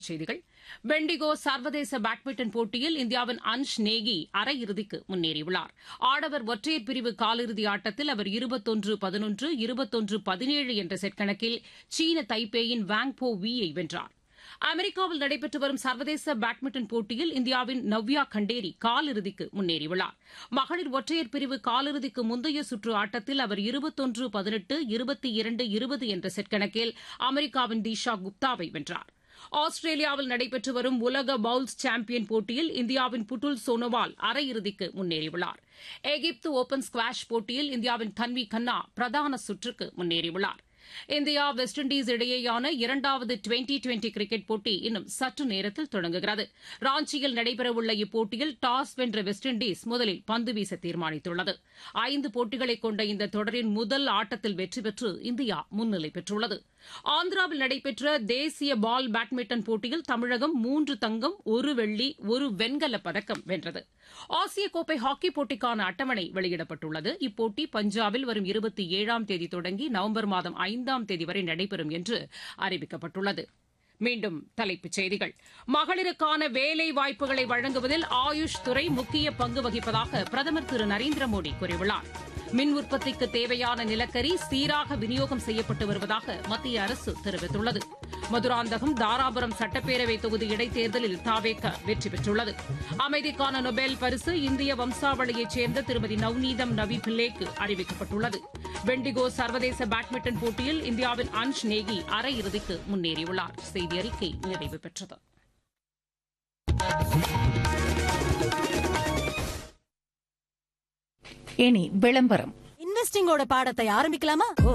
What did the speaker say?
செய்திகள் பெண்டிகோ சர்வதேச பேட்மிண்டன் போட்டியில் இந்தியாவின் அன்ஷ் நேகி அரையிறுதிக்கு முன்னேறியுள்ளார் ஆடவர் ஒற்றையர் பிரிவு காலிறுதி ஆட்டத்தில் அவர் இருபத்தொன்று பதினொன்று இருபத்தொன்று பதினேழு என்ற செட் கணக்கில் சீன தைப்பேயின் வாங் போ வீ யை வென்றார் அமெரிக்காவில் நடைபெற்று வரும் சர்வதேச பேட்மிண்டன் போட்டியில் இந்தியாவின் நவ்யா கண்டேரி காலிறுதிக்கு முன்னேறியுள்ளார் மகளிர் ஒற்றையர் பிரிவு காலிறுதிக்கு முந்தைய சுற்று ஆட்டத்தில் அவர் இருபத்தொன்று பதினெட்டு இருபத்தி இரண்டு இருபது என்ற செட் கணக்கில் அமெரிக்காவின் தீஷா குப்தாவை வென்றார் ஆஸ்திரேலியாவில் நடைபெற்று வரும் உலக பவுல்ஸ் சாம்பியன் போட்டியில் இந்தியாவின் புட்டுல் சோனோவால் அரையிறுதிக்கு முன்னேறியுள்ளார் எகிப்து ஒபன் ஸ்குவாஷ் போட்டியில் இந்தியாவின் தன்வி கன்னா பிரதான சுற்றுக்கு முன்னேறியுள்ளார் இந்தியா வெஸ்ட் இண்டீஸ் இடையேயான இரண்டாவது டுவெண்டி டுவெண்டி கிரிக்கெட் போட்டி இன்னும் சற்று நேரத்தில் தொடங்குகிறது ராஞ்சியில் நடைபெறவுள்ள இப்போட்டியில் டாஸ் வென்ற வெஸ்ட் இண்டீஸ் முதலில் பந்து வீச தீர்மானித்துள்ளது ஐந்து போட்டிகளை கொண்ட இந்த தொடரின் முதல் ஆட்டத்தில் வெற்றி பெற்று இந்தியா முன்னிலை பெற்றுள்ளது ஆந்திராவில் நடைபெற்ற தேசிய பால் பேட்மிண்டன் போட்டியில் தமிழகம் மூன்று தங்கம் ஒரு வெள்ளி ஒரு வெண்கலப் பதக்கம் வென்றது ஆசிய கோப்பை ஹாக்கி போட்டிக்கான அட்டவணை வெளியிடப்பட்டுள்ளது இப்போட்டி பஞ்சாபில் வரும் இருபத்தி ஏழாம் தேதி தொடங்கி நவம்பர் மாதம் ஐந்தாம் தேதி வரை நடைபெறும் என்று அறிவிக்கப்பட்டுள்ளது மீண்டும் தலைப்புச் செய்திகள் மகளிருக்கான வேலை வாய்ப்புகளை வழங்குவதில் ஆயுஷ் துறை முக்கிய பங்கு வகிப்பதாக பிரதமர் திரு நரேந்திர மோடி கூறியுள்ளார் மின் உற்பத்திக்கு தேவையான நிலக்கரி சீராக விநியோகம் செய்யப்பட்டு வருவதாக மத்திய அரசு தெரிவித்துள்ளது மதுராந்தகம் தாராபுரம் சட்டப்பேரவை தொகுதி இடைத்தேர்தலில் தாவேக வெற்றி பெற்றுள்ளது அமைதிக்கான நொபேல் பரிசு இந்திய வம்சாவளியைச் சேர்ந்த திருமதி நவ்நீதம் நவி பில்லேக்கு அறிவிக்கப்பட்டுள்ளது பெண்டிகோ சர்வதேச பேட்மிண்டன் போட்டியில் இந்தியாவின் அன்ஷ் நேகி அரையிறுதிக்கு முன்னேறியுள்ளார் செய்தி அறிக்கை நிறைவு பெற்றது இனி விளம்பரம் இன்வெஸ்டிங்கோட பாடத்தை ஆரம்பிக்கலாமா